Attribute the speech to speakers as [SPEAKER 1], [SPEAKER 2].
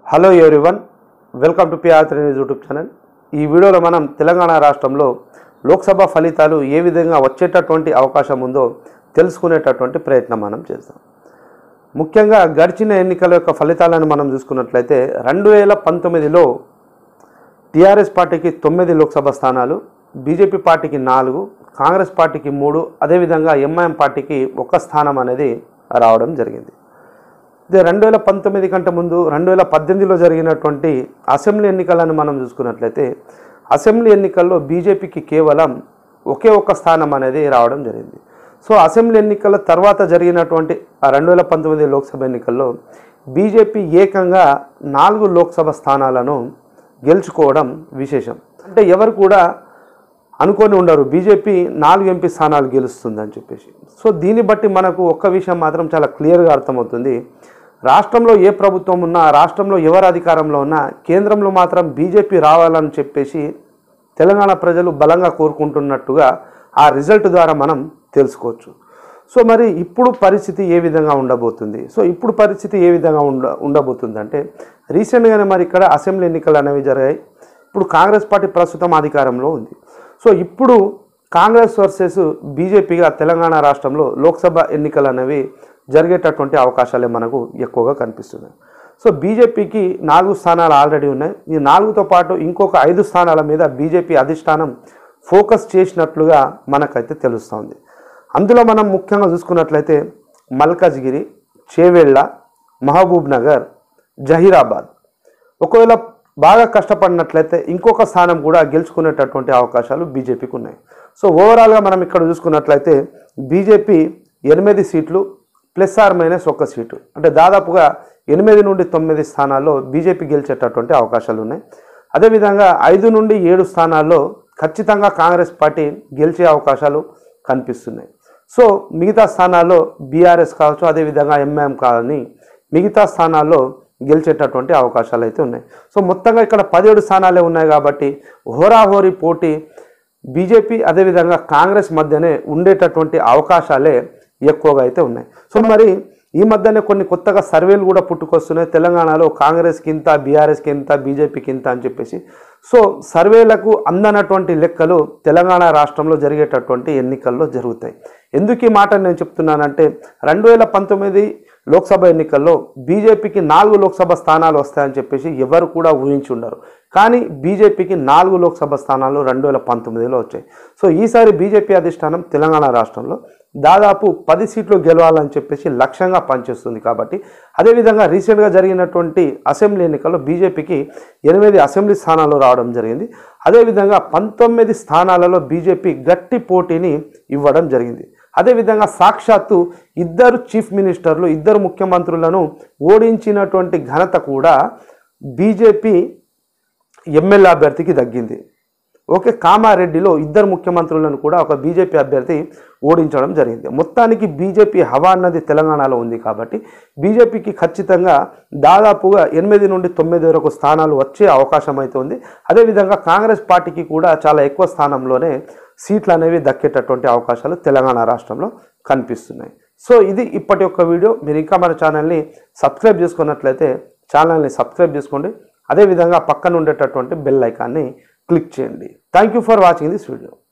[SPEAKER 1] hello everyone welcome to PR three news YouTube channel ఈ వీడియోలో మనం తెలంగాణ రాష్ట్రంలో లోక్సభ ఫలితాలు ఏ విధంగా వచ్చేటటువంటి అవకాశం ఉందో తెలుసుకునేటటువంటి ప్రయత్నం మనం చేస్తాం ముఖ్యంగా గడిచిన ఎన్నికల యొక్క ఫలితాలను మనం చూసుకున్నట్లయితే రెండు వేల పంతొమ్మిదిలో టీఆర్ఎస్ పార్టీకి తొమ్మిది లోక్సభ స్థానాలు బీజేపీ పార్టీకి నాలుగు కాంగ్రెస్ పార్టీకి మూడు అదేవిధంగా ఎంఐఎం పార్టీకి ఒక్క స్థానం అనేది రావడం జరిగింది ఇది రెండు వేల పంతొమ్మిది కంటే ముందు రెండు వేల పద్దెనిమిదిలో జరిగినటువంటి అసెంబ్లీ ఎన్నికలను మనం చూసుకున్నట్లయితే అసెంబ్లీ ఎన్నికల్లో బీజేపీకి కేవలం ఒకే ఒక్క స్థానం అనేది రావడం జరిగింది సో అసెంబ్లీ ఎన్నికల తర్వాత జరిగినటువంటి ఆ రెండు వేల పంతొమ్మిది లోక్సభ ఎన్నికల్లో బీజేపీ ఏకంగా నాలుగు లోక్సభ స్థానాలను గెలుచుకోవడం విశేషం అంటే ఎవరు కూడా అనుకొని ఉండరు బీజేపీ నాలుగు ఎంపీ స్థానాలు గెలుస్తుందని చెప్పేసి సో దీన్ని బట్టి మనకు ఒక్క విషయం మాత్రం చాలా క్లియర్గా అర్థమవుతుంది రాష్ట్రంలో ఏ ప్రభుత్వం ఉన్నా రాష్ట్రంలో ఎవరు అధికారంలో ఉన్నా కేంద్రంలో మాత్రం బీజేపీ రావాలని చెప్పేసి తెలంగాణ ప్రజలు బలంగా కోరుకుంటున్నట్టుగా ఆ రిజల్ట్ ద్వారా మనం తెలుసుకోవచ్చు సో మరి ఇప్పుడు పరిస్థితి ఏ విధంగా ఉండబోతుంది సో ఇప్పుడు పరిస్థితి ఏ విధంగా ఉండ ఉండబోతుంది అంటే రీసెంట్గానే మరి ఇక్కడ అసెంబ్లీ ఎన్నికలు అనేవి జరిగాయి ఇప్పుడు కాంగ్రెస్ పార్టీ ప్రస్తుతం అధికారంలో ఉంది సో ఇప్పుడు కాంగ్రెస్ వర్సెస్ బీజేపీగా తెలంగాణ రాష్ట్రంలో లోక్సభ ఎన్నికలు అనేవి జరిగేటటువంటి అవకాశాలే మనకు ఎక్కువగా కనిపిస్తున్నాయి సో బీజేపీకి నాలుగు స్థానాలు ఆల్రెడీ ఉన్నాయి ఈ నాలుగుతో పాటు ఇంకొక ఐదు స్థానాల మీద బీజేపీ అధిష్టానం ఫోకస్ చేసినట్లుగా మనకైతే తెలుస్తోంది అందులో మనం ముఖ్యంగా చూసుకున్నట్లయితే మల్కాజ్గిరి చేవెళ్ళ మహబూబ్ నగర్ జహీరాబాద్ ఒకవేళ బాగా కష్టపడినట్లయితే ఇంకొక స్థానం కూడా గెలుచుకునేటటువంటి అవకాశాలు బీజేపీకి ఉన్నాయి సో ఓవరాల్గా మనం ఇక్కడ చూసుకున్నట్లయితే బీజేపీ ఎనిమిది సీట్లు ప్లస్ ఆర్ మైనస్ ఒక సీటు అంటే దాదాపుగా ఎనిమిది నుండి తొమ్మిది స్థానాల్లో బీజేపీ గెలిచేటటువంటి అవకాశాలు ఉన్నాయి అదేవిధంగా ఐదు నుండి ఏడు స్థానాల్లో ఖచ్చితంగా కాంగ్రెస్ పార్టీ గెలిచే అవకాశాలు కనిపిస్తున్నాయి సో మిగతా స్థానాల్లో బీఆర్ఎస్ కావచ్చు అదేవిధంగా ఎంఐఎం కానీ మిగతా స్థానాల్లో గెలిచేటటువంటి అవకాశాలు అయితే ఉన్నాయి సో మొత్తంగా ఇక్కడ పదిహేడు స్థానాలే ఉన్నాయి కాబట్టి హోరాహోరీ పోటీ బీజేపీ అదేవిధంగా కాంగ్రెస్ మధ్యనే ఉండేటటువంటి అవకాశాలే ఎక్కువగా అయితే ఉన్నాయి సో మరి ఈ మధ్యనే కొన్ని కొత్తగా సర్వేలు కూడా పుట్టుకొస్తున్నాయి తెలంగాణలో కాంగ్రెస్కి ఇంత బీఆర్ఎస్కి ఇంత బీజేపీకి ఇంత అని చెప్పేసి సో సర్వేలకు అందనటువంటి లెక్కలు తెలంగాణ రాష్ట్రంలో జరిగేటటువంటి ఎన్నికల్లో జరుగుతాయి ఎందుకు ఈ మాట నేను చెప్తున్నానంటే రెండు వేల పంతొమ్మిది లోక్సభ ఎన్నికల్లో బీజేపీకి నాలుగు లోక్సభ స్థానాలు వస్తాయని చెప్పేసి ఎవరు కూడా ఊహించి ఉండరు కానీ బీజేపీకి నాలుగు లోక్సభ స్థానాలు రెండు వేల పంతొమ్మిదిలో వచ్చాయి సో ఈసారి బీజేపీ అధిష్టానం తెలంగాణ రాష్ట్రంలో దాదాపు పది సీట్లు గెలవాలని చెప్పేసి లక్ష్యంగా పనిచేస్తుంది కాబట్టి అదేవిధంగా రీసెంట్గా జరిగినటువంటి అసెంబ్లీ ఎన్నికల్లో బీజేపీకి ఎనిమిది అసెంబ్లీ స్థానాలు రావడం జరిగింది అదేవిధంగా పంతొమ్మిది స్థానాలలో బీజేపీ గట్టి పోటీని ఇవ్వడం జరిగింది అదేవిధంగా సాక్షాత్తు ఇద్దరు చీఫ్ మినిస్టర్లు ఇద్దరు ముఖ్యమంత్రులను ఓడించినటువంటి ఘనత కూడా బీజేపీ ఎమ్మెల్యే అభ్యర్థికి దగ్గింది ఓకే కామారెడ్డిలో ఇద్దరు ముఖ్యమంత్రులను కూడా ఒక బీజేపీ అభ్యర్థి ఓడించడం జరిగింది మొత్తానికి బీజేపీ హవా అన్నది తెలంగాణలో ఉంది కాబట్టి బీజేపీకి ఖచ్చితంగా దాదాపుగా ఎనిమిది నుండి తొమ్మిది వరకు స్థానాలు వచ్చే అవకాశం అయితే ఉంది అదేవిధంగా కాంగ్రెస్ పార్టీకి కూడా చాలా ఎక్కువ స్థానంలోనే సీట్లు అనేవి దక్కేటటువంటి అవకాశాలు తెలంగాణ రాష్ట్రంలో కనిపిస్తున్నాయి సో ఇది ఇప్పటి యొక్క వీడియో మీరు ఇంకా మన ఛానల్ని సబ్స్క్రైబ్ చేసుకున్నట్లయితే ఛానల్ని సబ్స్క్రైబ్ చేసుకోండి అదేవిధంగా పక్కన ఉండేటటువంటి బెల్ ఐకాన్ని క్లిక్ చేయండి thank you for watching this video